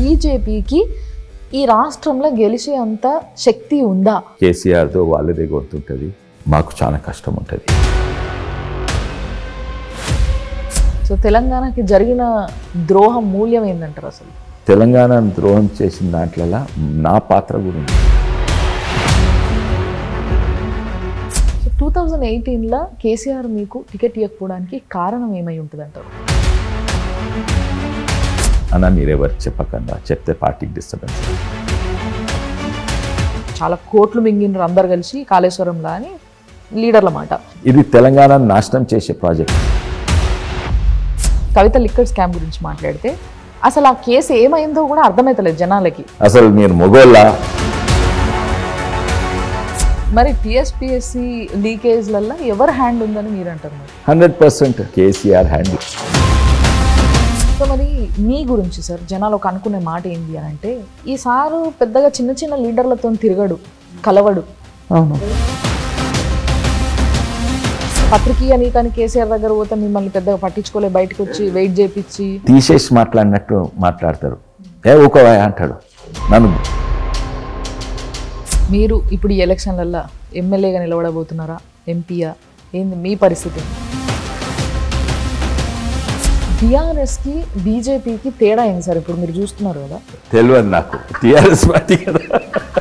బీజేపీకి ఈ రాష్ట్రంలో గెలిచే అంత శక్తి ఉందా కేసీఆర్తో వాళ్ళదే గుర్తుంటుంది మాకు చాలా కష్టం ఉంటుంది సో తెలంగాణకి జరిగిన ద్రోహం మూల్యం ఏందంటారు అసలు తెలంగాణ ద్రోహం చేసిన దాంట్లో నా పాత్ర కూడా ఉంది సో టూ థౌజండ్ ఎయిటీన్లో కేసీఆర్ మీకు టికెట్ ఇవ్వకపోవడానికి కారణం ఏమై ఉంటుంది అంటారు అన్న మీరెవరికి చెప్పకుండా చెప్తే పార్టీకి డిస్టర్బెన్స్ చాలా కోట్లు మింగినరు అందరు కలిసి కాళేశ్వరంలా అని లీడర్ల మాట ఇది తెలంగాణ నాశనం చేసే ప్రాజెక్ట్ కవిత లిక్కర్ స్కామ్ గురించి మాట్లాడితే అసలు ఆ కేసు ఏమైందో కూడా అర్థమవుతలేదు జనాలకి అసలు మీరు మొగోళ్ళ మరి టీఎస్పిఎస్సి లీకేజ్లల్లో ఎవరు హ్యాండ్ ఉందని మీరు అంటారు మరి hundred percent KCR handle so మరి మీ గురించి సార్ జనాలు ఒక అనుకునే మాట ఏంటి అని అంటే ఈ సారు పెద్దగా చిన్న చిన్న లీడర్లతో తిరగడు కలవడు అవును పత్రికీయ నీకని కేసీఆర్ దగ్గర పోతే మిమ్మల్ని పెద్దగా పట్టించుకోలే బయటకు వచ్చి వెయిట్ చేపించి తీసేసి మాట్లాడినట్టు మాట్లాడతారు ఏ ఊకో అంటాడు నన్ను మీరు ఇప్పుడు ఈ ఎలక్షన్లల్లో ఎమ్మెల్యేగా నిలబడబోతున్నారా ఎంపీయా ఏంది మీ పరిస్థితి బీఆర్ఎస్కి బీజేపీకి తేడా ఏంది సార్ ఇప్పుడు మీరు చూస్తున్నారు కదా తెలియదు నాకు టీఆర్ఎస్ పార్టీ కదా